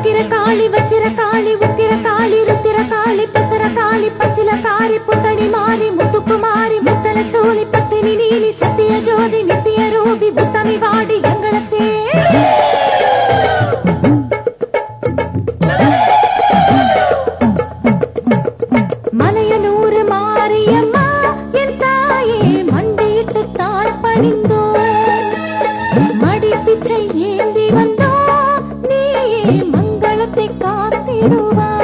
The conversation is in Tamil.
அக்கிர காளி வச்சிர காளி உக்கிர காளி ருத்திர காளி பத்திர காளி பச்சில காரி புத்தடி மாறி முத்துக்குமாரி முத்தல சூலி பத்தினி நீலி சத்திய ஜோதி நித்திய ரூபி புத்தமி வாடி எங்களத்தே மலையனூர் மாரியம்மா என் தாயே மண்டியிட்டு தாழ் பணிந்தோ மடி பிச்சை ஏந்தி வந்தோ நீயே மங்களத்தை காத்திடுவா